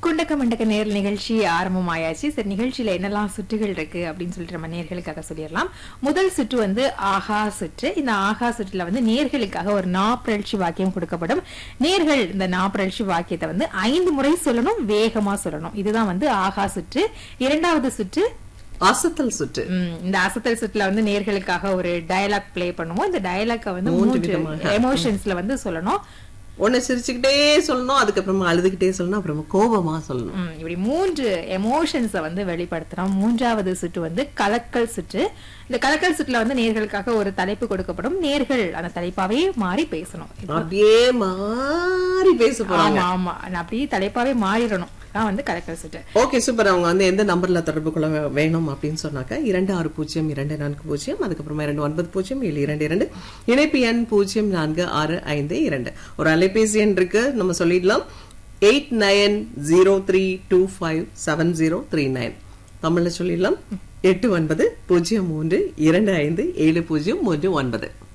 குண்டக்க மண்டக்க நேர் நிகழ்ச்சி ஆரம்பமாயாச்சு சரி நிகழ்ச்சியில என்னெல்லாம் சுற்றுகள் இருக்கு அப்படின்னு சொல்லிட்டு நம்ம நேர்களுக்காக சொல்லிடலாம் முதல் சுற்று வந்து ஆஹா சுற்று இந்த ஆஹா சுற்றுல வந்து நேர்களுக்காக ஒரு நாப்பிரழ்ச்சி வாக்கியம் கொடுக்கப்படும் நேர்கள் இந்த நாப்பிரழ்ச்சி வாக்கியத்தை வந்து ஐந்து முறை சொல்லணும் வேகமா சொல்லணும் இதுதான் வந்து ஆஹா சுற்று இரண்டாவது சுற்று அசத்தல் சுற்று ம், இந்த அசத்தல் சுற்றுல வந்து நேர்களுக்காக ஒரு டயலாக் ப்ளே பண்ணுவோம் இந்த டயலாக்க வந்து மூன்று மூன்று விதமாக. எமோஷன்ஸ்ல வந்து சொல்லணும் ஒண்ணு சிரிச்சுக்கிட்டே சொல்லணும் அதுக்கப்புறமா அழுதுகிட்டே சொல்லணும் அப்புறமா கோபமா சொல்லணும் ம், இப்படி மூன்று எமோஷன்ஸை வந்து வெளிப்படுத்துறோம் மூன்றாவது சுற்று வந்து கலக்கல் சுற்று இந்த கலக்கல் சுற்றுல வந்து நேர்களுக்காக ஒரு தலைப்பு கொடுக்கப்படும் நேர்கள் அந்த தலைப்பாவே மாறி பேசணும் அப்படியே மாறி பேச போறாங்க ஆமா ஆமா நான் அப்படியே தலைப்பாவே மாறிடணும் தான் வந்து கலக்கல் சுற்று ஓகே சூப்பர் அவங்க வந்து எந்த நம்பர்ல தொடர்பு கொள்ள வே- வேணும் அப்படின்னு சொன்னாக்க இரண்டு ஆறு பூஜ்ஜியம் இரண்டு நான்கு பூஜ்ஜியம் அதுக்கப்புறமா இரண்டு ஒன்பது பூஜ்ஜியம் ஏழு இரண்டு இரண்டு இணைப்பு எண் பூஜ்ஜியம் நான்கு ஆறு ஐந்து இரண்டு ஒரு அலைபேசி எண் இருக்கு நம்ம சொல்லிடலாம் eight nine zero three two five seven zero three nine தமிழ்ல சொல்லிடலாம் எட்டு ஒன்பது பூஜ்ஜியம் மூன்று இரண்டு ஐந்து ஏழு பூஜ்ஜியம் மூன்று ஒன்பது